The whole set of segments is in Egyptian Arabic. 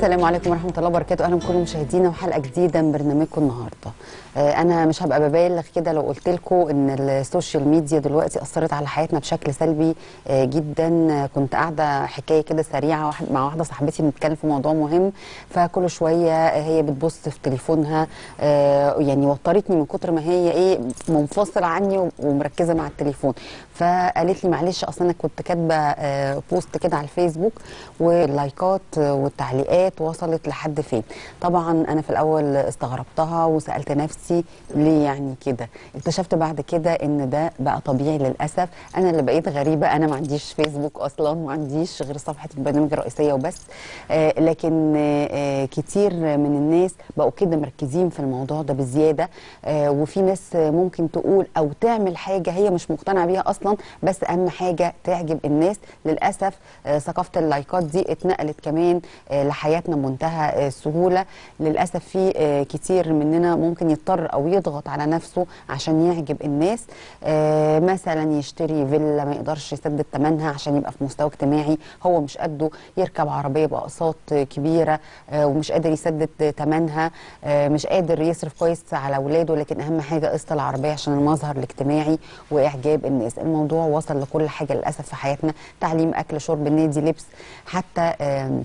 السلام عليكم ورحمه الله وبركاته اهلا بكل مشاهدينا وحلقه جديده من برنامجكم النهارده آه، انا مش هبقى ببالغ كده لو قلت لكم ان السوشيال ميديا دلوقتي اثرت على حياتنا بشكل سلبي آه، جدا آه، كنت قاعده حكايه كده سريعه واحد مع واحده صاحبتي بنتكلم في موضوع مهم فكل شويه آه، هي بتبص في تليفونها آه، يعني وترتني من كتر ما هي ايه منفصله عني ومركزه مع التليفون فقالت لي معلش اصلا انا كنت كاتبه آه، بوست كده على الفيسبوك واللايكات آه، والتعليقات وصلت لحد فين طبعا انا في الاول استغربتها وسالت نفسي ليه يعني كده اكتشفت بعد كده ان ده بقى طبيعي للاسف انا اللي بقيت غريبه انا ما عنديش فيسبوك اصلا ما عنديش غير صفحه البرنامج الرئيسيه وبس آه، لكن آه، آه، كتير من الناس بقوا كده مركزين في الموضوع ده بزياده آه، وفي ناس آه، ممكن تقول او تعمل حاجه هي مش مقتنعه بيها اصلا بس اهم حاجه تعجب الناس للاسف آه، ثقافه اللايكات دي اتنقلت كمان آه، لحياتنا بمنتهى آه، السهوله للاسف في آه، كتير مننا ممكن يضطر او يضغط على نفسه عشان يعجب الناس آه، مثلا يشتري فيلا ما يقدرش يسدد ثمنها عشان يبقى في مستوى اجتماعي هو مش قده يركب عربيه باقساط آه، كبيره آه، ومش قادر يسدد ثمنها آه، مش قادر يصرف كويس على اولاده لكن اهم حاجه قسط العربيه عشان المظهر الاجتماعي واعجاب الناس الموضوع وصل لكل حاجه للاسف في حياتنا تعليم اكل شرب نادي لبس حتى آم،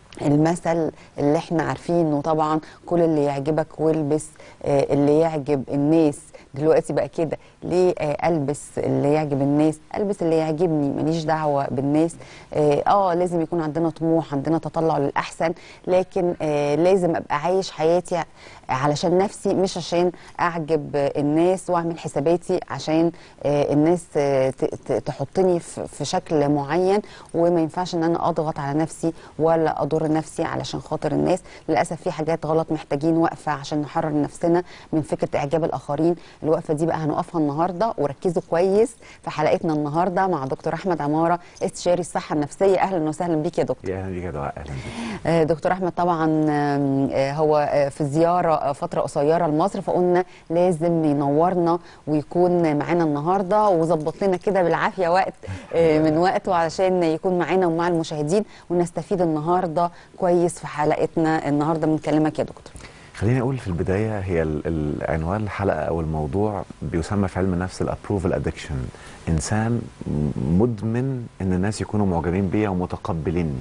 المثل اللي احنا عارفينه طبعا كل اللي يعجبك والبس آه، اللي يعجب الناس دلوقتي بقى كده ليه آه، البس اللي يعجب الناس البس اللي يعجبني ماليش دعوه بالناس اه آه، لازم يكون عندنا طموح عندنا تطلع للاحسن لكن آه لازم ابقى عايش حياتي علشان نفسي مش عشان اعجب آه، الناس واعمل حساباتي عشان آه الناس آه ت- ت- تحطني في في شكل معين وما ينفعش ان انا اضغط على نفسي ولا اضر نفسي علشان خاطر الناس للاسف في حاجات غلط محتاجين وقفه عشان نحرر نفسنا من فكره اعجاب الاخرين الوقفه دي بقى هنقفها النهارده وركزوا كويس في حلقتنا النهارده مع دكتور احمد عماره استشاري الصحه النفسيه اهلا وسهلا بيك يا دكتور يا اهلا بيك يا دعاء اهلا بيك آه، دكتور احمد طبعا آم، آه، هو آه، في زياره آه، فتره قصيره لمصر فقلنا لازم ينورنا ويكون معانا النهارده وظبط لنا كده بالعافيه وقت آه، من وقته علشان يكون معانا ومع المشاهدين ونستفيد النهارده كويس في حلقتنا النهارده من كلامك يا دكتور خليني اقول في البدايه هي ال- ال- عنوان الحلقه او الموضوع بيسمى في علم النفس الابروفال ادكشن انسان م- مدمن ان الناس يكونوا معجبين بيا ومتقبليني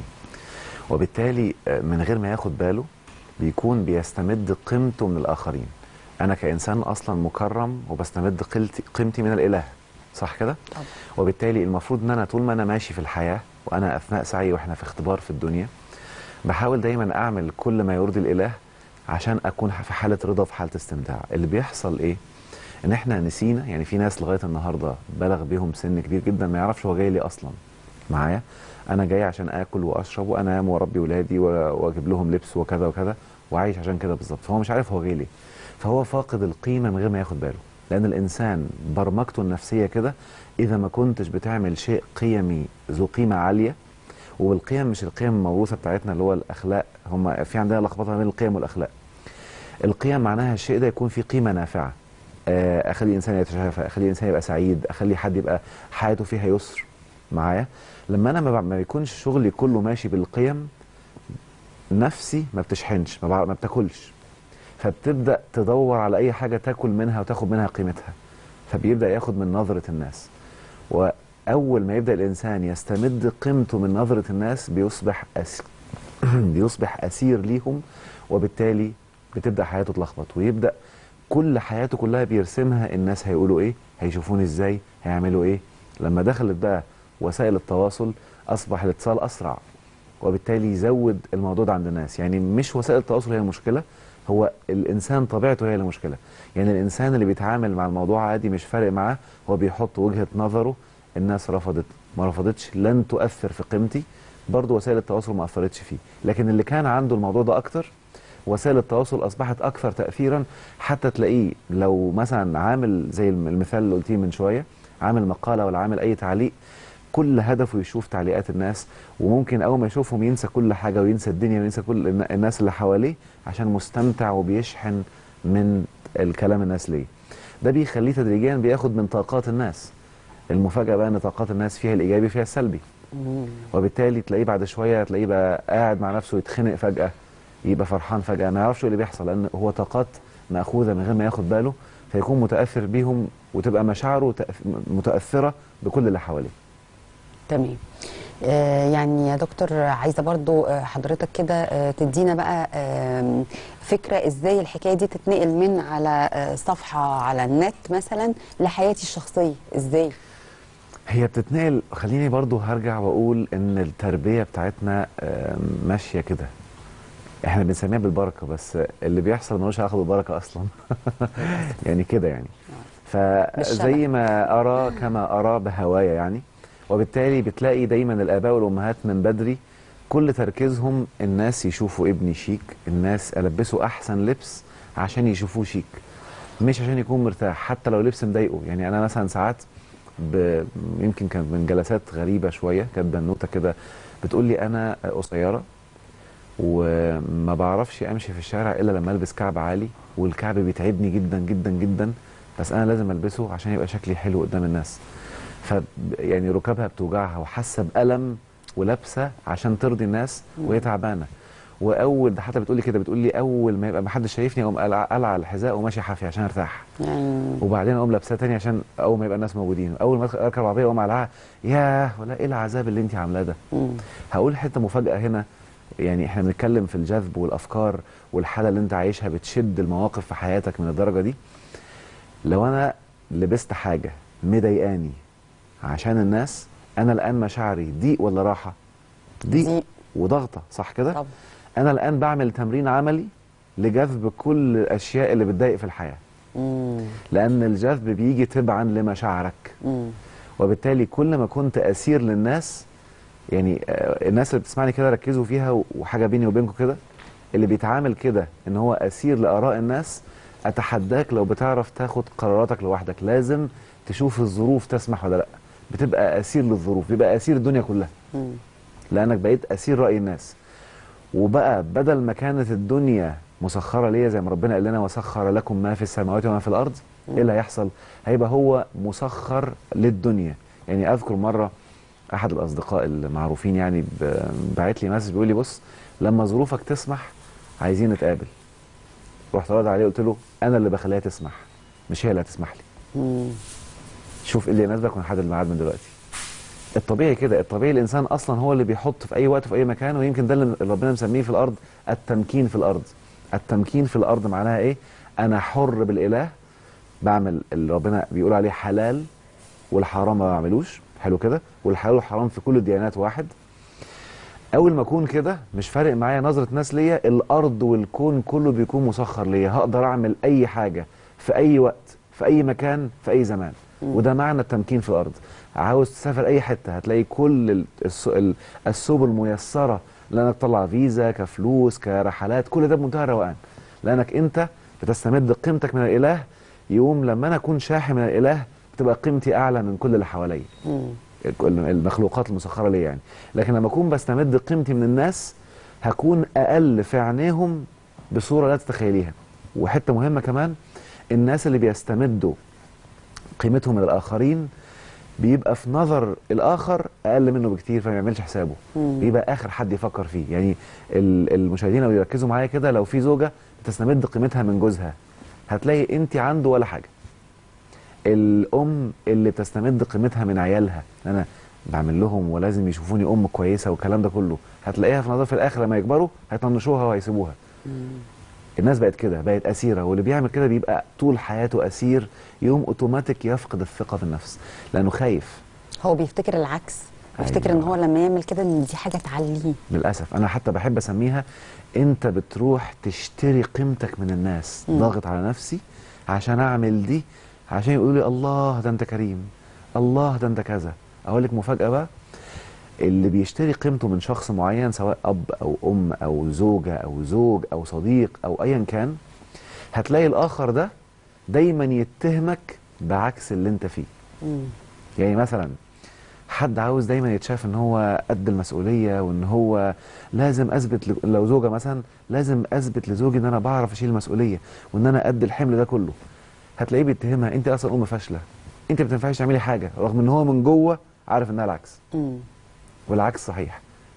وبالتالي آه، من غير ما ياخد باله بيكون بيستمد قيمته من الاخرين انا كانسان اصلا مكرم وبستمد قيمتي قيمتي من الاله صح كده طبعا. وبالتالي المفروض ان انا طول ما انا ماشي في الحياه وانا اثناء سعي واحنا في اختبار في الدنيا بحاول دايما اعمل كل ما يرضي الاله عشان اكون في حاله رضا وفي حاله استمتاع اللي بيحصل ايه ان احنا نسينا يعني في ناس لغايه النهارده بلغ بيهم سن كبير جدا ما يعرفش هو جاي ليه اصلا معايا انا جاي عشان اكل واشرب وانام واربي ولادي و- واجيب لهم لبس وكذا وكذا وعايش عشان كده بالظبط فهو مش عارف هو جاي ليه فهو فاقد القيمه من غير ما ياخد باله لان الانسان برمجته النفسيه كده اذا ما كنتش بتعمل شيء قيمي ذو قيمه عاليه والقيم مش القيم الموروثه بتاعتنا اللي هو الاخلاق هم في عندنا لخبطه بين القيم والاخلاق القيم معناها الشيء ده يكون فيه قيمه نافعه آه، اخلي الانسان يتشافى اخلي الانسان يبقى سعيد اخلي حد يبقى حياته فيها يسر معايا لما انا ما ب- ما بيكونش شغلي كله ماشي بالقيم نفسي ما بتشحنش ما, بع- ما بتاكلش فبتبدا تدور على اي حاجه تاكل منها وتاخد منها قيمتها فبيبدا ياخد من نظره الناس واول ما يبدا الانسان يستمد قيمته من نظره الناس بيصبح أس... بيصبح اسير ليهم وبالتالي بتبدا حياته تلخبط ويبدا كل حياته كلها بيرسمها الناس هيقولوا ايه هيشوفوني ازاي هيعملوا ايه لما دخلت بقى وسائل التواصل اصبح الاتصال اسرع وبالتالي يزود الموضوع ده عند الناس يعني مش وسائل التواصل هي المشكله هو الانسان طبيعته هي المشكله يعني الانسان اللي بيتعامل مع الموضوع عادي مش فارق معاه هو بيحط وجهه نظره الناس رفضت ما رفضتش لن تؤثر في قيمتي برضه وسائل التواصل ما اثرتش فيه لكن اللي كان عنده الموضوع ده اكتر وسائل التواصل اصبحت اكثر تاثيرا حتى تلاقيه لو مثلا عامل زي الم- المثال اللي قلتيه من شويه عامل مقاله ولا عامل اي تعليق كل هدفه يشوف تعليقات الناس وممكن اول ما يشوفهم ينسى كل حاجه وينسى الدنيا وينسى كل الن- الناس اللي حواليه عشان مستمتع وبيشحن من الكلام الناس ليه ده بيخليه تدريجيا بياخد من طاقات الناس المفاجاه بقى ان طاقات الناس فيها الايجابي وفيها السلبي مم. وبالتالي تلاقيه بعد شويه تلاقيه بقى قاعد مع نفسه يتخنق فجاه يبقى فرحان فجاه ما يعرفش ايه اللي بيحصل لان هو طاقات ماخوذه من غير ما ياخد باله فيكون متاثر بيهم وتبقى مشاعره تأث- متاثره بكل اللي حواليه تمام آه، يعني يا دكتور عايزه برضو آه، حضرتك كده آه، تدينا بقى آم، فكره ازاي الحكايه دي تتنقل من على آه، صفحه على النت مثلا لحياتي الشخصيه ازاي هي بتتنقل خليني برضو هرجع واقول ان التربيه بتاعتنا آم، ماشيه كده احنا بنسميها بالبركه بس اللي بيحصل ملوش علاقه بالبركه اصلا يعني كده يعني فزي ما ارى كما ارى بهوايا يعني وبالتالي بتلاقي دايما الاباء والامهات من بدري كل تركيزهم الناس يشوفوا ابني شيك الناس البسه احسن لبس عشان يشوفوه شيك مش عشان يكون مرتاح حتى لو لبس مضايقه يعني انا مثلا ساعات ب... يمكن كانت من جلسات غريبه شويه كانت بنوته كده بتقول لي انا قصيره وما بعرفش امشي في الشارع الا لما البس كعب عالي والكعب بيتعبني جدا جدا جدا بس انا لازم البسه عشان يبقى شكلي حلو قدام الناس ف يعني ركابها بتوجعها وحاسه بالم ولابسه عشان ترضي الناس وهي تعبانه واول ده حتى بتقول لي كده بتقول لي اول ما يبقى ما حدش شايفني اقوم قلع قلع الحذاء وماشي حافي عشان ارتاح يعني وبعدين اقوم لابساه تاني عشان اول ما يبقى الناس موجودين اول ما اركب العربيه اقوم قلعها ياه ولا ايه العذاب اللي انت عاملاه ده مم. هقول حته مفاجاه هنا يعني احنا بنتكلم في الجذب والافكار والحاله اللي انت عايشها بتشد المواقف في حياتك من الدرجه دي لو انا لبست حاجه مضايقاني عشان الناس انا الان مشاعري ضيق ولا راحه ضيق ضيق. وضغطه صح كده طبعا انا الان بعمل تمرين عملي لجذب كل الاشياء اللي بتضايق في الحياه مم. لان الجذب بيجي تبعا لمشاعرك مم. وبالتالي كل ما كنت اسير للناس يعني آه، الناس اللي بتسمعني كده ركزوا فيها وحاجه بيني وبينكم كده اللي بيتعامل كده ان هو اسير لاراء الناس اتحداك لو بتعرف تاخد قراراتك لوحدك لازم تشوف الظروف تسمح ولا لا بتبقى اسير للظروف بيبقى اسير الدنيا كلها مم. لانك بقيت اسير راي الناس وبقى بدل ما كانت الدنيا مسخره ليا زي ما ربنا قال لنا وسخر لكم ما في السماوات وما في الارض ايه اللي هيحصل هيبقى هو مسخر للدنيا يعني اذكر مره احد الاصدقاء المعروفين يعني ب- باعت لي مسج بيقول لي بص لما ظروفك تسمح عايزين نتقابل رحت رد عليه قلت له انا اللي بخليها تسمح مش هي اللي هتسمح لي مم. شوف ايه اللي يناسبك ونحدد الميعاد من دلوقتي الطبيعي كده الطبيعي الانسان اصلا هو اللي بيحط في اي وقت في اي مكان ويمكن ده اللي ربنا مسميه في الارض التمكين في الارض التمكين في الارض معناها ايه انا حر بالاله بعمل اللي ربنا بيقول عليه حلال والحرام ما بعملوش حلو كده والحلال والحرام في كل الديانات واحد اول ما اكون كده مش فارق معايا نظره ناس ليا الارض والكون كله بيكون مسخر ليا هقدر اعمل اي حاجه في اي وقت في اي مكان في اي زمان وده معنى التمكين في الارض عاوز تسافر اي حته هتلاقي كل ال- الس- ال- السبل ميسره لانك تطلع فيزا كفلوس كرحلات كل ده بمنتهى الروقان لانك انت بتستمد قيمتك من الاله يوم لما انا اكون شاحي من الاله بتبقى قيمتي اعلى من كل اللي حواليا مم. المخلوقات المسخره ليا يعني لكن لما اكون بستمد قيمتي من الناس هكون اقل في عينيهم بصوره لا تتخيليها وحته مهمه كمان الناس اللي بيستمدوا قيمتهم من الاخرين بيبقى في نظر الاخر اقل منه بكتير فما يعملش حسابه مم. بيبقى اخر حد يفكر فيه يعني ال- المشاهدين لو يركزوا معايا كده لو في زوجه بتستمد قيمتها من جوزها هتلاقي انت عنده ولا حاجه الام اللي بتستمد قيمتها من عيالها انا بعمل لهم ولازم يشوفوني ام كويسه والكلام ده كله هتلاقيها في نظر في الاخر لما يكبروا هيطنشوها وهيسيبوها الناس بقت كده بقت اسيره واللي بيعمل كده بيبقى طول حياته اسير يوم اوتوماتيك يفقد الثقه في النفس لانه خايف هو بيفتكر العكس بيفتكر ان أيوة. هو لما يعمل كده ان دي حاجه تعليه للاسف انا حتى بحب اسميها انت بتروح تشتري قيمتك من الناس مم. ضاغط على نفسي عشان اعمل دي عشان يقولوا لي الله ده انت كريم الله ده انت كذا اقول لك مفاجاه بقى اللي بيشتري قيمته من شخص معين سواء اب او ام او زوجه او زوج او صديق او ايا كان هتلاقي الاخر ده دايما يتهمك بعكس اللي انت فيه مم. يعني مثلا حد عاوز دايما يتشاف ان هو قد المسؤوليه وان هو لازم اثبت ل- لو زوجه مثلا لازم اثبت لزوجي ان انا بعرف اشيل المسؤوليه وان انا قد الحمل ده كله هتلاقيه بيتهمها انت اصلا ام فاشله انت ما بتنفعش تعملي حاجه رغم ان هو من جوه عارف انها العكس مم. والعكس صحيح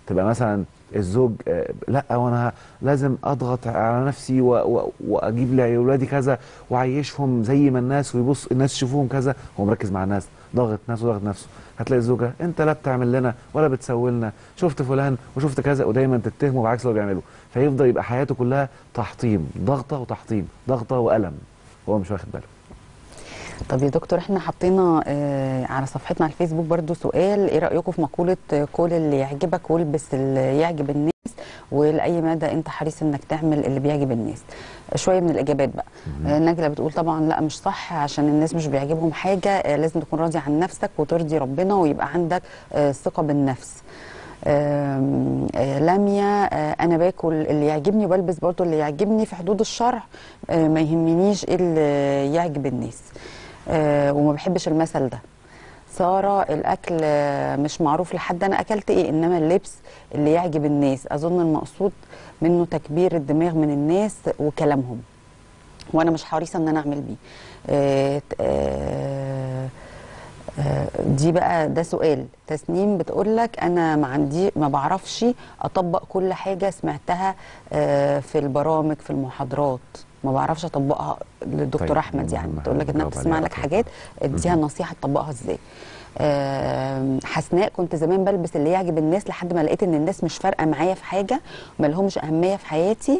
تبقى مثلا الزوج آه، لا وانا لازم اضغط على نفسي و- و- واجيب لاولادي كذا واعيشهم زي ما الناس ويبص الناس يشوفوهم كذا هو مركز مع الناس ضاغط نفسه ضاغط نفسه هتلاقي الزوجه انت لا بتعمل لنا ولا بتسوي لنا شفت فلان وشفت كذا ودايما تتهمه بعكس اللي هو بيعمله فيفضل يبقى حياته كلها تحطيم ضغطه وتحطيم ضغطه والم هو مش واخد باله طب يا دكتور احنا حطينا آه، على صفحتنا على الفيسبوك برضو سؤال ايه رايكم في مقوله آه، كل اللي يعجبك والبس اللي يعجب الناس ولاي مدى انت حريص انك تعمل اللي بيعجب الناس شويه من الاجابات بقى آه، نجله بتقول طبعا لا مش صح عشان الناس مش بيعجبهم حاجه آه، لازم تكون راضي عن نفسك وترضي ربنا ويبقى عندك آه، ثقه بالنفس آم، آه، لميا آه، انا باكل اللي يعجبني وبلبس برضو اللي يعجبني في حدود الشرع آه، ما يهمنيش إيه اللي يعجب الناس آه، وما بحبش المثل ده سارة الأكل آه، مش معروف لحد أنا أكلت إيه إنما اللبس اللي يعجب الناس أظن المقصود منه تكبير الدماغ من الناس وكلامهم وأنا مش حريصة إن أنا أعمل بيه آه، آه، آه، دي بقى ده سؤال تسنيم بتقول لك انا ما عندي ما بعرفش اطبق كل حاجه سمعتها آه، في البرامج في المحاضرات ما بعرفش اطبقها للدكتور طيب، احمد يعني مهم. بتقول لك انها هنجاوب بتسمع عليها لك أكتر. حاجات اديها نصيحه تطبقها ازاي آم، حسناء كنت زمان بلبس اللي يعجب الناس لحد ما لقيت ان الناس مش فارقه معايا في حاجه ما لهمش اهميه في حياتي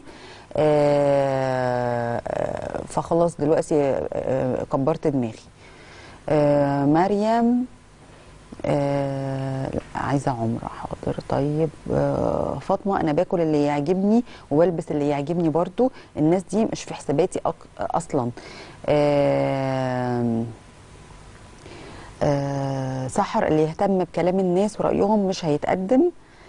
آه، آه، فخلاص دلوقتي آه، كبرت دماغي آه، مريم آه لا، عايزه عمره حاضر طيب آه فاطمه انا باكل اللي يعجبني وبلبس اللي يعجبني برضو الناس دي مش في حساباتي أك... اصلا آه آه سحر اللي يهتم بكلام الناس ورايهم مش هيتقدم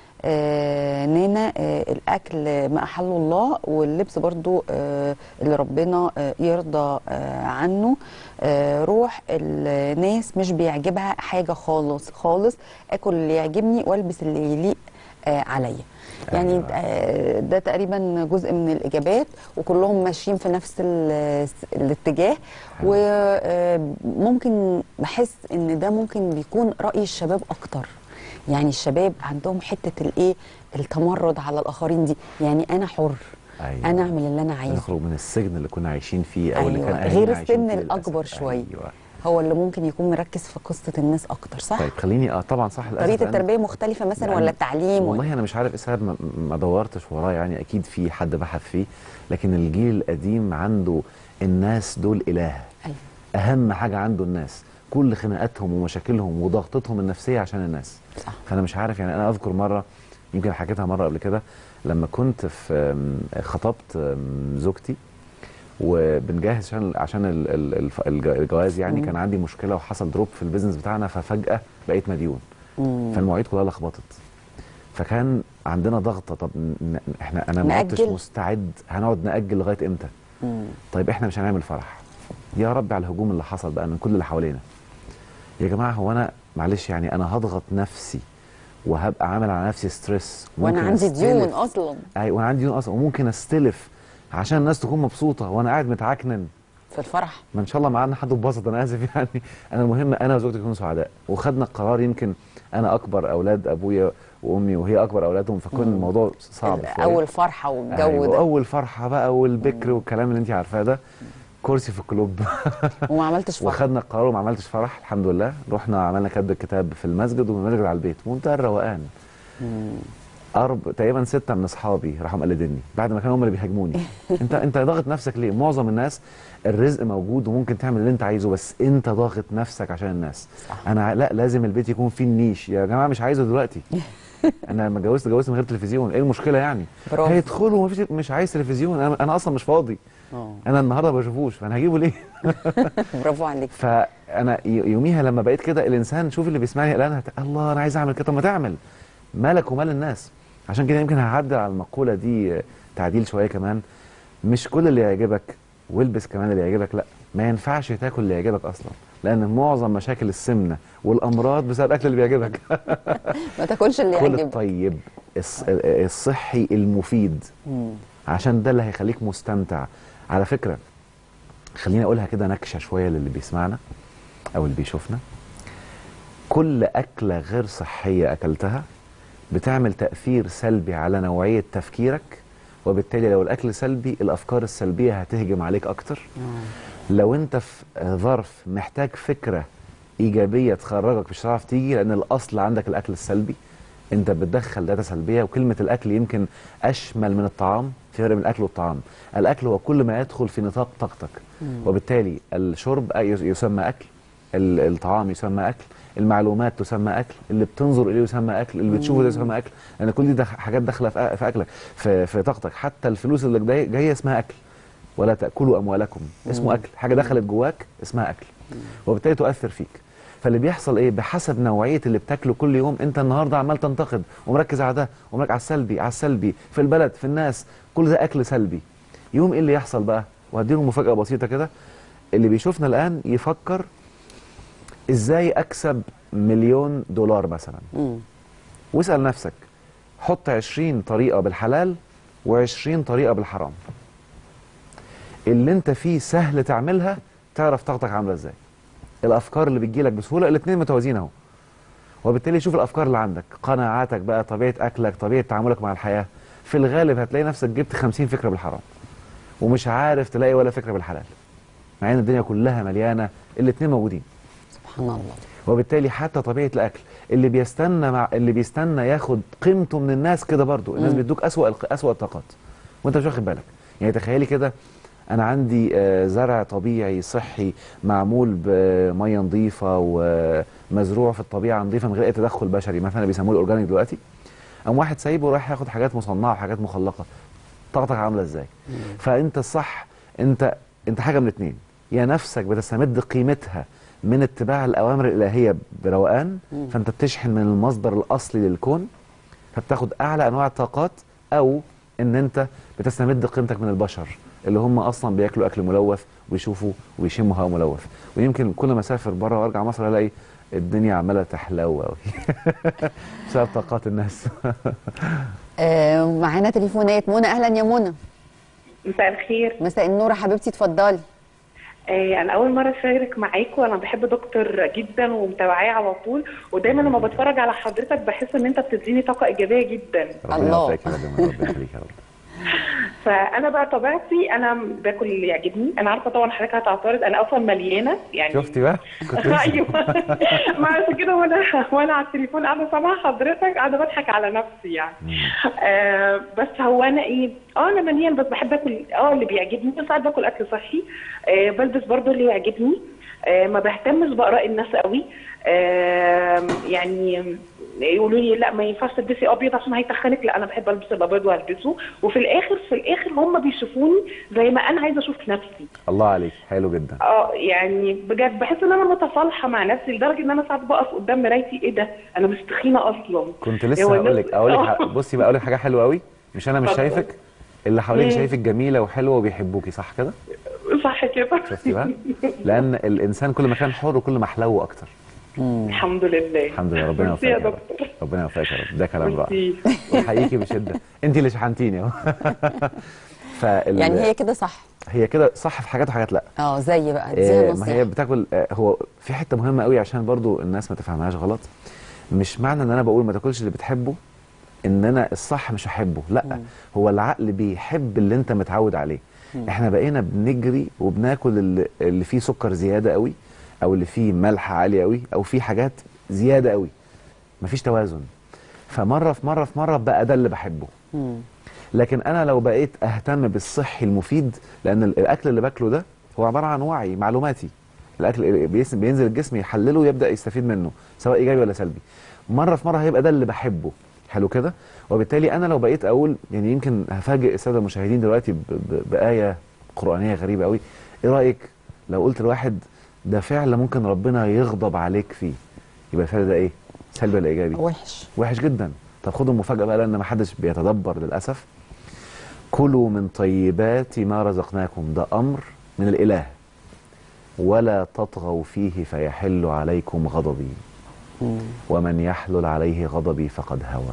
آه نانا آه الاكل ما احله الله واللبس برضو آه اللي ربنا آه يرضى آه عنه آه روح الناس مش بيعجبها حاجه خالص خالص اكل اللي يعجبني والبس اللي يليق آه عليا يعني أيوة. آه، ده تقريبا جزء من الاجابات وكلهم ماشيين في نفس ال- الاتجاه حلو. وممكن بحس ان ده ممكن بيكون راي الشباب اكتر يعني الشباب عندهم حته الايه التمرد على الاخرين دي يعني انا حر أيوة. انا اعمل اللي انا عايزه نخرج من السجن اللي كنا عايشين فيه او اللي أيوة. كان أهالينا غير عايشين السن فيه الاكبر للأسف. شويه أيوة. هو اللي ممكن يكون مركز في قصه الناس اكتر صح طيب خليني اه طبعا صح للأسف طريقه لأن- التربيه مختلفه مثلا لأن- ولا التعليم ولا والله انا مش عارف ايه السبب ما, ما دورتش وراه يعني اكيد في حد بحث فيه لكن الجيل القديم عنده الناس دول اله أيوة. اهم حاجه عنده الناس كل خناقاتهم ومشاكلهم وضغطتهم النفسيه عشان الناس صح فانا مش عارف يعني انا اذكر مره يمكن حكيتها مره قبل كده لما كنت في أم، خطبت أم، زوجتي وبنجهز عشان عشان ال- ال- الف- الج- الجواز يعني مم. كان عندي مشكله وحصل دروب في البيزنس بتاعنا ففجاه بقيت مديون مم. فالمواعيد كلها لخبطت فكان عندنا ضغطه طب ن- ن- احنا انا ما عدتش نأجل؟ مستعد هنقعد ناجل لغايه امتى مم. طيب احنا مش هنعمل فرح يا رب على الهجوم اللي حصل بقى من كل اللي حوالينا يا جماعه هو انا معلش يعني انا هضغط نفسي وهبقى عامل على نفسي ستريس وانا ممكن عندي أستلف- ديون اصلا اي وانا عندي ديون اصلا وممكن استلف عشان الناس تكون مبسوطه وانا قاعد متعكنن في الفرح ما ان شاء الله معانا حد اتبسط انا اسف يعني انا المهم انا وزوجتي نكون سعداء وخدنا القرار يمكن انا اكبر اولاد ابويا وامي وهي اكبر اولادهم فكان مم. الموضوع صعب شويه اول فرحه والجو أيوة، ده اول فرحه بقى والبكر والكلام اللي انت عارفاه ده كرسي في الكلوب وما عملتش فرح وخدنا القرار وما عملتش فرح الحمد لله رحنا عملنا كتب الكتاب في المسجد ومن المسجد على البيت منتهى الروقان مم. أرب تقريبا ستة من أصحابي راحوا مقلديني بعد ما كانوا هم اللي بيهاجموني أنت أنت ضاغط نفسك ليه؟ معظم الناس الرزق موجود وممكن تعمل اللي أنت عايزه بس أنت ضاغط نفسك عشان الناس صح. أنا ع- لا لازم البيت يكون فيه النيش يا جماعة مش عايزه دلوقتي أنا لما اتجوزت اتجوزت من غير تلفزيون إيه المشكلة يعني؟ برافو. هيدخلوا ومفيش مش عايز تلفزيون أنا, أنا أصلا مش فاضي اه أنا النهاردة ما بشوفوش فأنا هجيبه ليه؟ برافو عليك فانا ي- يوميها لما بقيت كده الانسان شوف اللي بيسمعني الان هت... الله انا عايز اعمل كده طب ما تعمل مالك ومال الناس عشان كده يمكن هعدل على المقوله دي آه، تعديل شويه كمان مش كل اللي يعجبك والبس كمان اللي يعجبك لا ما ينفعش تاكل اللي يعجبك اصلا لان معظم مشاكل السمنه والامراض بسبب الاكل اللي بيعجبك ما تاكلش اللي كل يعجبك الطيب الص- الصحي المفيد مم. عشان ده اللي هيخليك مستمتع على فكرة خليني أقولها كده نكشة شوية للي بيسمعنا أو اللي بيشوفنا كل أكلة غير صحية أكلتها بتعمل تاثير سلبي على نوعيه تفكيرك وبالتالي لو الاكل سلبي الافكار السلبيه هتهجم عليك اكتر لو انت في ظرف محتاج فكره ايجابيه تخرجك مش هتعرف تيجي لان الاصل عندك الاكل السلبي انت بتدخل داتا سلبيه وكلمه الاكل يمكن اشمل من الطعام في فرق بين الاكل والطعام الاكل هو كل ما يدخل في نطاق طاقتك وبالتالي الشرب يسمى اكل ال- الطعام يسمى اكل المعلومات تسمى اكل اللي بتنظر اليه يسمى اكل اللي بتشوفه ده يسمى اكل لان كل دي دخ- حاجات داخله في أ- في اكلك في, في طاقتك حتى الفلوس اللي جاي- جايه اسمها اكل ولا تاكلوا اموالكم اسمه اكل حاجه دخلت جواك اسمها اكل وبالتالي تؤثر فيك فاللي بيحصل ايه بحسب نوعيه اللي بتاكله كل يوم انت النهارده عمال تنتقد ومركز على ده ومركز على السلبي على السلبي في البلد في الناس كل ده اكل سلبي يوم ايه اللي يحصل بقى وهديله مفاجاه بسيطه كده اللي بيشوفنا الان يفكر ازاي اكسب مليون دولار مثلا مم. واسال نفسك حط 20 طريقه بالحلال و20 طريقه بالحرام اللي انت فيه سهل تعملها تعرف طاقتك عامله ازاي الافكار اللي بتجيلك بسهوله الاثنين متوازيين اهو وبالتالي شوف الافكار اللي عندك قناعاتك بقى طبيعه اكلك طبيعه تعاملك مع الحياه في الغالب هتلاقي نفسك جبت 50 فكره بالحرام ومش عارف تلاقي ولا فكره بالحلال مع ان الدنيا كلها مليانه الاثنين موجودين سبحان الله وبالتالي حتى طبيعه الاكل اللي بيستنى مع اللي بيستنى ياخد قيمته من الناس كده برضو الناس مم. بيدوك اسوأ الق- اسوأ الطاقات وانت مش واخد بالك يعني تخيلي كده انا عندي آه، زرع طبيعي صحي معمول بميه نظيفه ومزروع في الطبيعه نظيفه من غير اي تدخل بشري مثلا بيسموه الاورجانيك دلوقتي قام واحد سايبه رايح ياخد حاجات مصنعه وحاجات مخلقه طاقتك عامله ازاي فانت الصح انت انت حاجه من اتنين يا نفسك بتستمد قيمتها من اتباع الاوامر الالهيه بروقان مم. فانت بتشحن من المصدر الاصلي للكون فبتاخد اعلى انواع الطاقات او ان انت بتستمد قيمتك من البشر اللي هم اصلا بياكلوا اكل ملوث ويشوفوا ويشموا هواء ملوث ويمكن كل ما اسافر بره وارجع مصر الاقي الدنيا عماله تحلو قوي بسبب طاقات الناس آه معانا تليفونات منى اهلا يا منى مساء الخير مساء النور يا حبيبتي اتفضلي آه، انا اول مره اشارك معاكم انا بحب دكتور جدا ومتابعاه على طول ودايما لما بتفرج على حضرتك بحس ان انت بتديني طاقه ايجابيه جدا ربنا الله. يوفقك يا رب ربنا يخليك يا رب فانا بقى طبيعتي انا باكل اللي يعجبني انا عارفه طبعا حضرتك هتعترض انا اصلا مليانه يعني شفتي بقى كنت لسه- ايوه ما عشان كده وانا وانا على التليفون قاعده سامعه حضرتك قاعده بضحك على نفسي يعني آه بس هو انا ايه اه انا مليان بس بحب اكل اه اللي بيعجبني بس ساعات باكل اكل صحي آه بلبس برضو اللي يعجبني آه ما بهتمش باراء الناس قوي آه يعني يقولوا لي لا ما ينفعش تلبسي ابيض عشان هيتخنك لا انا بحب البس الابيض والبسه وفي الاخر في الاخر هم بيشوفوني زي ما انا عايزه اشوف نفسي الله عليك حلو جدا اه يعني بجد بحس ان انا متصالحه مع نفسي لدرجه ان انا ساعات بقف قدام مرايتي ايه ده انا مش تخينه اصلا كنت لسه هو هقول الناس- لك اقول لك آه. ح- بصي بقى اقول لك حاجه حلوه قوي مش انا مش اتفضل. شايفك اللي حواليك مم. شايفك جميله وحلوه وبيحبوكي صح كده صح كده شفتي بقى لان الانسان كل ما كان حر وكل ما حلو اكتر الحمد لله الحمد لله ربنا ميرسي يوفقك يا يا رب دكتور ربنا يوفقك يا رب ده كلام رائع ميرسي. وحقيقي بشده انت اللي شحنتيني اهو فال... يعني هي كده صح هي كده صح في حاجات وحاجات لا اه زي بقى اديها آه، ما هي نصيحه بتاكل آه، هو في حته مهمه قوي عشان برضو الناس ما تفهمهاش غلط مش معنى ان انا بقول ما تاكلش اللي بتحبه ان انا الصح مش هحبه لا مم. هو العقل بيحب اللي انت متعود عليه مم. احنا بقينا بنجري وبناكل اللي, اللي فيه سكر زياده قوي او اللي فيه ملح عالي قوي او فيه حاجات زياده قوي مفيش توازن فمره في مره في مره بقى ده اللي بحبه مم. لكن انا لو بقيت اهتم بالصحي المفيد لان ال- الاكل اللي باكله ده هو عباره عن وعي معلوماتي الاكل اللي بيس- بينزل الجسم يحلله ويبدا يستفيد منه سواء ايجابي ولا سلبي مره في مره هيبقى ده اللي بحبه حلو كده وبالتالي انا لو بقيت اقول يعني يمكن هفاجئ الساده المشاهدين دلوقتي ب- ب- بايه قرانيه غريبه قوي ايه رايك لو قلت لواحد ده فعل ممكن ربنا يغضب عليك فيه يبقى الفعل ده ايه سلبي ولا ايجابي وحش وحش جدا طب خدوا المفاجأة بقى لأن ما حدش بيتدبر للأسف كلوا من طيبات ما رزقناكم ده أمر من الإله ولا تطغوا فيه فيحل عليكم غضبي مم. ومن يحلل عليه غضبي فقد هوى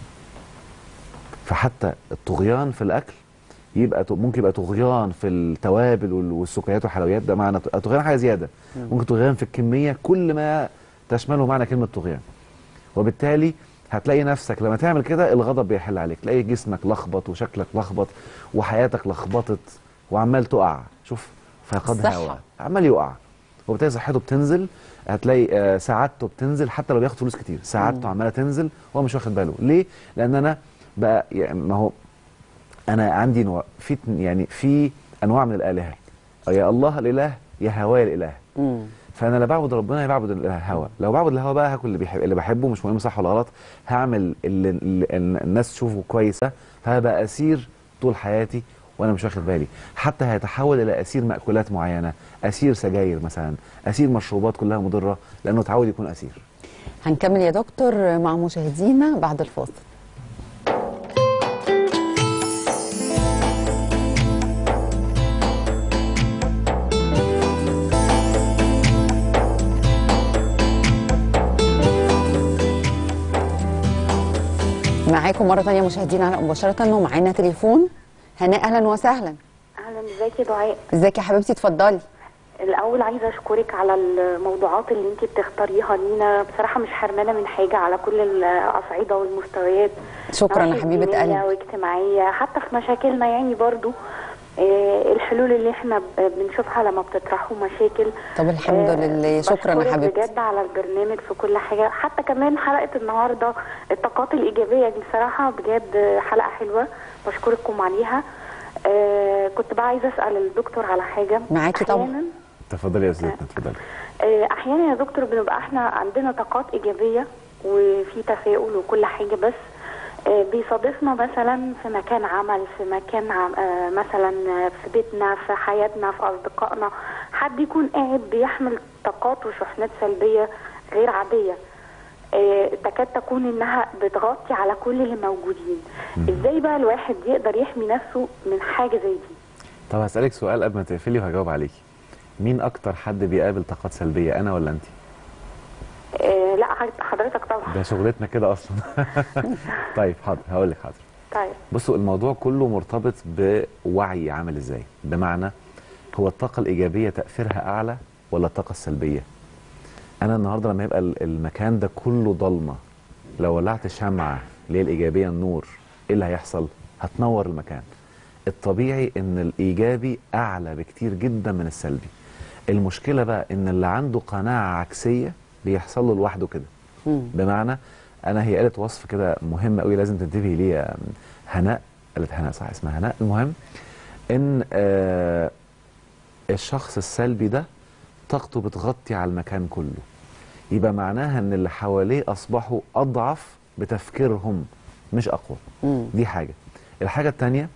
فحتى الطغيان في الأكل يبقى ت- ممكن يبقى طغيان في التوابل وال- والسكريات والحلويات ده معنى ط- طغيان حاجة زيادة ممكن طغيان في الكمية كل ما تشمله معنى كلمة طغيان وبالتالي هتلاقي نفسك لما تعمل كده الغضب بيحل عليك تلاقي جسمك لخبط وشكلك لخبط وحياتك لخبطت وعمال تقع شوف فقد الصحة. هوا عمال يقع وبالتالي صحته بتنزل هتلاقي آه، سعادته بتنزل حتى لو بياخد فلوس كتير سعادته عماله تنزل وهو مش واخد باله ليه لان انا بقى يعني ما هو انا عندي نوع في يعني في انواع من الالهه يا الله الاله يا هواي الاله مم. فانا لا بعبد ربنا يا بعبد الهوى لو بعبد الهوى بقى هاكل اللي بيحب اللي بحبه مش مهم صح ولا غلط هعمل اللي, اللي الناس تشوفه كويسه فهبقى اسير طول حياتي وانا مش واخد بالي حتى هيتحول الى اسير ماكولات معينه اسير سجاير مثلا اسير مشروبات كلها مضره لانه اتعود يكون اسير هنكمل يا دكتور مع مشاهدينا بعد الفاصل معاكم مرة تانية مشاهدينا على مباشرة ومعانا تليفون هناء أهلا وسهلا اهلا ازيك يا دعاء ازيك يا حبيبتي اتفضلي الاول عايزه اشكرك على الموضوعات اللي انت بتختاريها لينا بصراحه مش حرمانه من حاجه على كل الاصعده والمستويات شكرا يا نواحي حبيبة دينية قلبي واجتماعيه حتى في مشاكلنا يعني برضو آه، الحلول اللي احنا ب- بنشوفها لما بتطرحوا مشاكل طب الحمد آه، لله شكرا يا بشكرك حبيبتي بجد على البرنامج في كل حاجه حتى كمان حلقه النهارده الطاقات الايجابيه دي بصراحه بجد حلقه حلوه بشكركم عليها آه كنت بقى عايزه اسال الدكتور على حاجه معاكي طبعا. أحياناً تفضلي يا استاذتنا اتفضلي آه، احيانا يا دكتور بنبقى احنا عندنا طاقات ايجابيه وفي تفاؤل وكل حاجه بس آه، بيصادفنا مثلا في مكان عمل في مكان عم آه، مثلا في بيتنا في حياتنا في اصدقائنا حد يكون قاعد بيحمل طاقات وشحنات سلبيه غير عاديه آه، تكاد تكون انها بتغطي على كل اللي موجودين ازاي بقى الواحد يقدر يحمي نفسه من حاجه زي دي طب هسالك سؤال قبل ما تقفلي وهجاوب عليكي مين اكتر حد بيقابل طاقات سلبيه انا ولا انت آه، لا حضرتك طبعا ده شغلتنا كده اصلا طيب حاضر هقول لك حاضر طيب بصوا الموضوع كله مرتبط بوعي عامل ازاي بمعنى هو الطاقة الإيجابية تأثيرها أعلى ولا الطاقة السلبية أنا النهاردة لما يبقى ال- المكان ده كله ضلمة لو ولعت شمعة اللي هي الإيجابية النور إيه اللي هيحصل هتنور المكان الطبيعي إن الإيجابي أعلى بكتير جدا من السلبي المشكلة بقى إن اللي عنده قناعة عكسية بيحصل له لوحده كده مم. بمعنى انا هي قالت وصف كده مهم قوي لازم تنتبهي ليه يا هناء قالت هناء صح اسمها هناء المهم ان آه الشخص السلبي ده طاقته بتغطي على المكان كله يبقى معناها ان اللي حواليه اصبحوا اضعف بتفكيرهم مش اقوى مم. دي حاجه الحاجه الثانيه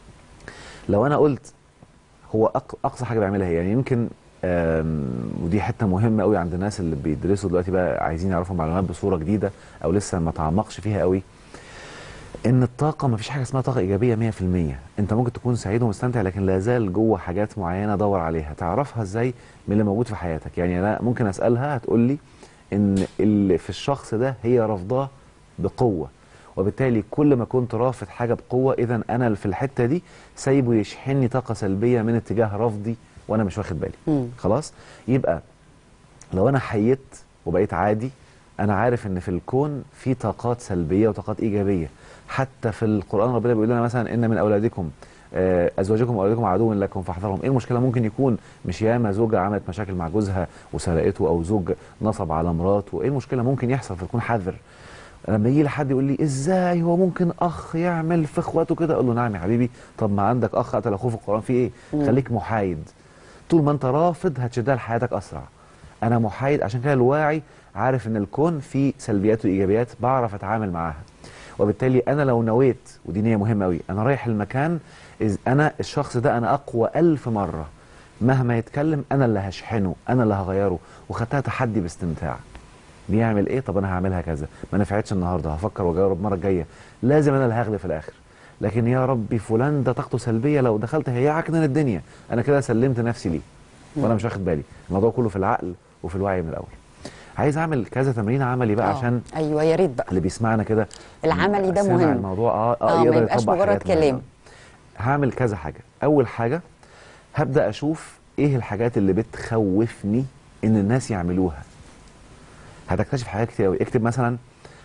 لو انا قلت هو أق- اقصى حاجه بيعملها هي يعني يمكن آم، ودي حته مهمه قوي عند الناس اللي بيدرسوا دلوقتي بقى عايزين يعرفوا معلومات بصوره جديده او لسه ما تعمقش فيها قوي ان الطاقه ما فيش حاجه اسمها طاقه ايجابيه 100% انت ممكن تكون سعيد ومستمتع لكن لا زال جوه حاجات معينه دور عليها تعرفها ازاي من اللي موجود في حياتك يعني انا ممكن اسالها هتقول لي ان اللي في الشخص ده هي رافضاه بقوه وبالتالي كل ما كنت رافض حاجه بقوه اذا انا في الحته دي سايبه يشحنني طاقه سلبيه من اتجاه رفضي وانا مش واخد بالي مم. خلاص يبقى لو انا حيت وبقيت عادي انا عارف ان في الكون في طاقات سلبيه وطاقات ايجابيه حتى في القران ربنا بيقول لنا مثلا ان من اولادكم آه، ازواجكم واولادكم عدو لكم فاحذرهم ايه المشكله ممكن يكون مش ياما زوجه عملت مشاكل مع جوزها وسرقته او زوج نصب على مراته ايه المشكله ممكن يحصل فتكون حذر لما يجي لي حد يقول لي ازاي هو ممكن اخ يعمل في اخواته كده اقول له نعم يا حبيبي طب ما عندك اخ قتل اخوه في القران في ايه خليك محايد طول ما انت رافض هتشدها لحياتك اسرع انا محايد عشان كده الواعي عارف ان الكون فيه سلبيات وايجابيات بعرف اتعامل معاها وبالتالي انا لو نويت ودي نيه مهمه قوي انا رايح المكان إذ انا الشخص ده انا اقوى ألف مره مهما يتكلم انا اللي هشحنه انا اللي هغيره وخدتها تحدي باستمتاع بيعمل ايه طب انا هعملها كذا ما نفعتش النهارده هفكر واجرب المره الجايه لازم انا اللي هغلب في الاخر لكن يا ربي فلان ده طاقته سلبيه لو دخلت هيعكنن الدنيا انا كده سلمت نفسي ليه وانا مش واخد بالي الموضوع كله في العقل وفي الوعي من الاول عايز اعمل كذا تمرين عملي بقى آه. عشان ايوه يا ريت بقى اللي بيسمعنا كده العملي ده سامع مهم. الموضوع اه آه، اه ما يقدر يبقاش يطبق مجرد حياتنا. كلام. هعمل كذا حاجه اول حاجه هبدا اشوف ايه الحاجات اللي بتخوفني ان الناس يعملوها هتكتشف حاجات كتير قوي اكتب مثلا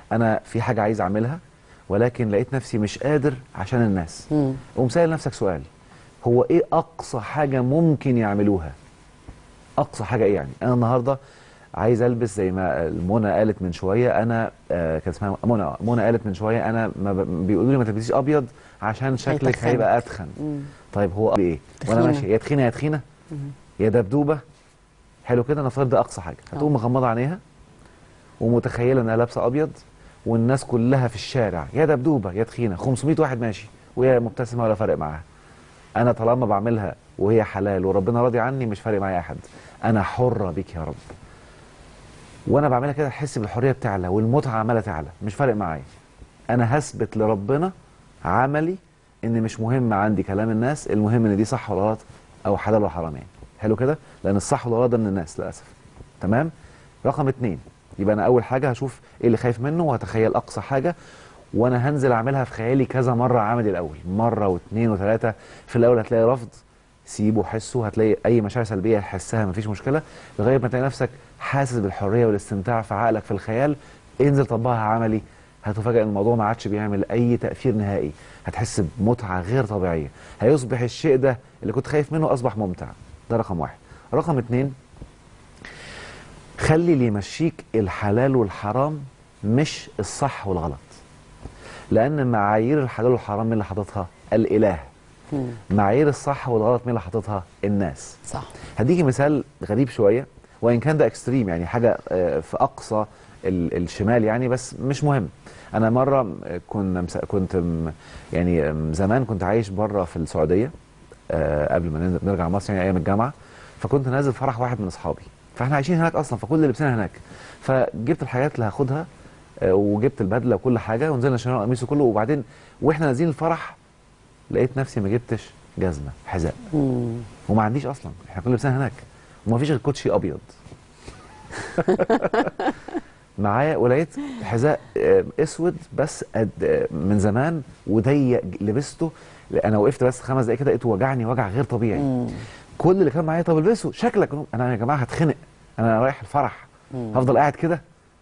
انا في حاجه عايز اعملها ولكن لقيت نفسي مش قادر عشان الناس مم. قوم سائل نفسك سؤال هو ايه اقصى حاجه ممكن يعملوها اقصى حاجه ايه يعني انا النهارده عايز البس زي ما منى قالت من شويه انا آه كان اسمها منى منى قالت من شويه انا ما ب... بيقولوا لي ما تلبسيش ابيض عشان شكلك هيتخنك. هيبقى اتخن مم. طيب هو ايه وانا تخينة. ماشي يا تخينه يا تخينه يا دبدوبه حلو كده نفترض ده اقصى حاجه هتقوم مغمضه عينيها ومتخيله انها لابسه ابيض والناس كلها في الشارع يا دبدوبه يا تخينه 500 واحد ماشي وهي مبتسمه ولا فارق معاها انا طالما بعملها وهي حلال وربنا راضي عني مش فارق معايا احد انا حره بيك يا رب وانا بعملها كده احس بالحريه بتعلى والمتعه عماله تعلى مش فارق معايا انا هثبت لربنا عملي ان مش مهم عندي كلام الناس المهم ان دي صح ولا غلط او حلال ولا حرام يعني حلو كده لان الصح والغلط ده من الناس للاسف تمام رقم اتنين يبقى انا اول حاجه هشوف ايه اللي خايف منه وهتخيل اقصى حاجه وانا هنزل اعملها في خيالي كذا مره عملي الاول مره واثنين وثلاثه في الاول هتلاقي رفض سيبه حسه هتلاقي اي مشاعر سلبيه حسها مفيش مشكله لغايه ما تلاقي نفسك حاسس بالحريه والاستمتاع في عقلك في الخيال انزل طبقها عملي هتفاجئ ان الموضوع ما عادش بيعمل اي تاثير نهائي هتحس بمتعه غير طبيعيه هيصبح الشيء ده اللي كنت خايف منه اصبح ممتع ده رقم واحد رقم اتنين خلي اللي يمشيك الحلال والحرام مش الصح والغلط لان معايير الحلال والحرام مين اللي حاططها الاله مم. معايير الصح والغلط مين اللي حاططها الناس صح هديكي مثال غريب شويه وان كان ده اكستريم يعني حاجه آه، في اقصى ال- الشمال يعني بس مش مهم انا مره آه، كنا مس- كنت م- يعني آم، زمان كنت عايش بره في السعوديه آه، قبل ما ننزل- نرجع مصر يعني ايام الجامعه فكنت نازل فرح واحد من اصحابي فاحنا عايشين هناك اصلا فكل لبسنا هناك فجبت الحاجات اللي هاخدها آه، وجبت البدله وكل حاجه ونزلنا شرينا القميص وكله وبعدين واحنا نازلين الفرح لقيت نفسي ما جبتش جزمه حذاء مم. وما عنديش اصلا احنا كنا لابسين هناك وما فيش غير كوتشي ابيض معايا ولقيت حذاء آه، اسود بس قد آه، من زمان وضيق لبسته انا وقفت بس خمس دقايق كده لقيته وجعني وجع غير طبيعي مم. كل اللي كان معايا طب البسه شكلك انا يا جماعه هتخنق انا رايح الفرح هفضل قاعد كده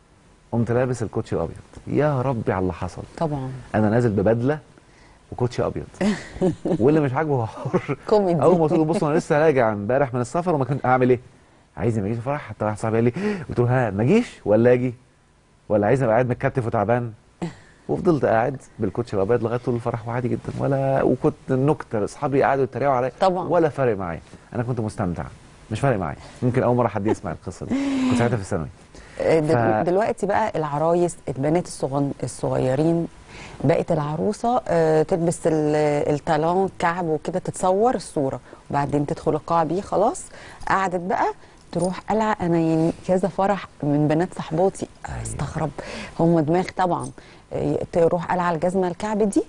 قمت لابس الكوتشي الابيض يا ربي على اللي حصل طبعا انا نازل ببدله وكوتشي ابيض واللي مش عاجبه هو حر كوميدي اول ما قلت له بص انا لسه راجع امبارح من السفر وما كنت اعمل ايه عايز ما اجيش الفرح حتى واحد صاحبي قال لي قلت له ها ما اجيش ولا اجي ولا عايز ابقى قاعد متكتف وتعبان وفضلت قاعد بالكوتشي الابيض لغايه طول الفرح وعادي جدا ولا وكنت نكته اصحابي قعدوا يتريقوا عليا طبعا. ولا فارق معايا انا كنت مستمتع مش فارق معايا ممكن اول مره حد يسمع القصه دي كنت ساعتها في الثانوي آه، دل- ف- دلوقتي بقى العرايس البنات الصغن الصغيرين بقت العروسه آه، تلبس ال- التالون كعب وكده تتصور الصوره وبعدين تدخل القاعه بيه خلاص قعدت بقى تروح قلعه انا يعني كذا فرح من بنات صحباتي استغرب هم دماغ طبعا آه، تروح قلعه الجزمه الكعب دي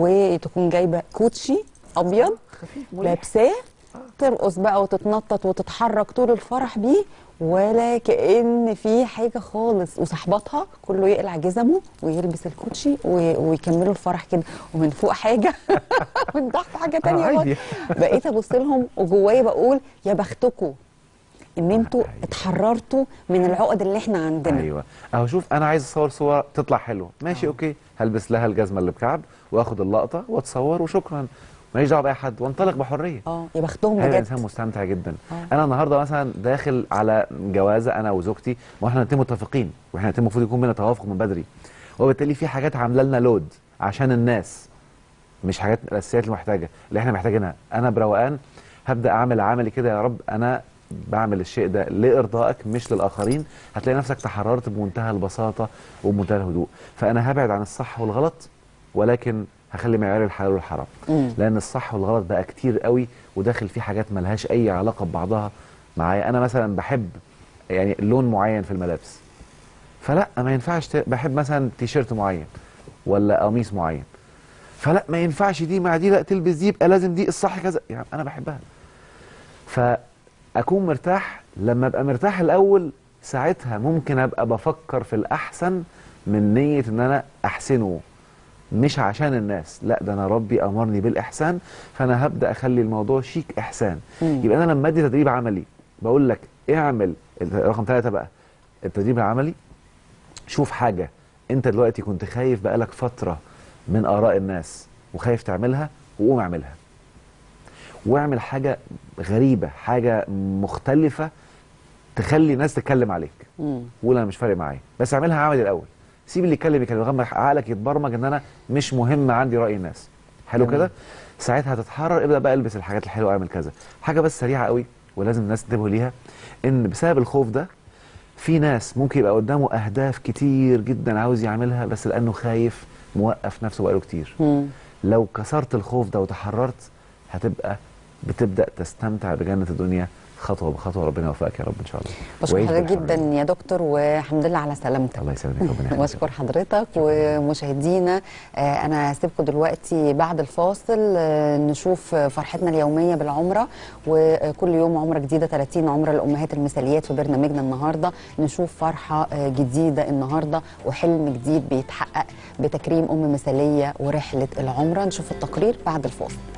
وتكون جايبه كوتشي ابيض لابساه ترقص بقى وتتنطط وتتحرك طول الفرح بيه ولا كأن في حاجة خالص وصاحباتها كله يقلع جزمه ويلبس الكوتشي و- ويكملوا الفرح كده ومن فوق حاجة ومن تحت حاجة تانية عادي. خالص. بقيت ابص لهم وجوايا بقول يا بختكم ان انتوا أيوة. اتحررتوا من العقد اللي احنا عندنا ايوه اهو شوف انا عايز اصور صور تطلع حلوه ماشي اوكي هلبس لها الجزمه اللي بكعب واخد اللقطه واتصور وشكرا ماليش دعوه باي حد وانطلق بحريه اه يا بختهم هيبقى بجد انسان مستمتع جدا آه. انا النهارده مثلا داخل على جوازه انا وزوجتي واحنا الاثنين متفقين واحنا الاثنين المفروض يكون بينا توافق من بدري وبالتالي في حاجات عامله لنا لود عشان الناس مش حاجات الاساسيات اللي محتاجه اللي احنا محتاجينها انا بروقان هبدا اعمل عملي كده يا رب انا بعمل الشيء ده لارضائك مش للاخرين هتلاقي نفسك تحررت بمنتهى البساطه وبمنتهى الهدوء فانا هبعد عن الصح والغلط ولكن هخلي معيار الحلال والحرام مم. لان الصح والغلط بقى كتير قوي وداخل فيه حاجات ملهاش اي علاقه ببعضها معايا انا مثلا بحب يعني لون معين في الملابس فلا ما ينفعش ت- بحب مثلا تيشيرت معين ولا قميص معين فلا ما ينفعش دي مع دي لا تلبس دي يبقى لازم دي الصح كذا يعني انا بحبها فاكون مرتاح لما ابقى مرتاح الاول ساعتها ممكن ابقى بفكر في الاحسن من نيه ان انا احسنه مش عشان الناس لا ده انا ربي امرني بالاحسان فانا هبدا اخلي الموضوع شيك احسان مم. يبقى انا لما ادي تدريب عملي بقول لك اعمل رقم ثلاثة بقى التدريب العملي شوف حاجه انت دلوقتي كنت خايف بقالك فتره من اراء الناس وخايف تعملها وقوم اعملها واعمل حاجه غريبه حاجه مختلفه تخلي الناس تتكلم عليك مم. ولا مش فارق معايا بس اعملها عملي الاول سيب اللي يتكلم يتكلم لغايه ما عقلك يتبرمج ان انا مش مهم عندي راي الناس حلو تمام. كده ساعتها هتتحرر ابدا بقى البس الحاجات الحلوه اعمل كذا حاجه بس سريعه قوي ولازم الناس تنتبهوا ليها ان بسبب الخوف ده في ناس ممكن يبقى قدامه اهداف كتير جدا عاوز يعملها بس لانه خايف موقف نفسه بقاله كتير مم. لو كسرت الخوف ده وتحررت هتبقى بتبدا تستمتع بجنه الدنيا خطوه بخطوه ربنا يوفقك يا رب ان شاء الله بشكر وعيش حضرتك بالحرية. جدا يا دكتور والحمد لله على سلامتك الله يسلمك ربنا يخليك بشكر حضرتك ومشاهدينا آه، انا هسيبكم دلوقتي بعد الفاصل آه، نشوف فرحتنا اليوميه بالعمره وكل يوم عمره جديده 30 عمره للامهات المثاليات في برنامجنا النهارده نشوف فرحه آه، جديده النهارده وحلم جديد بيتحقق بتكريم ام مثاليه ورحله العمره نشوف التقرير بعد الفاصل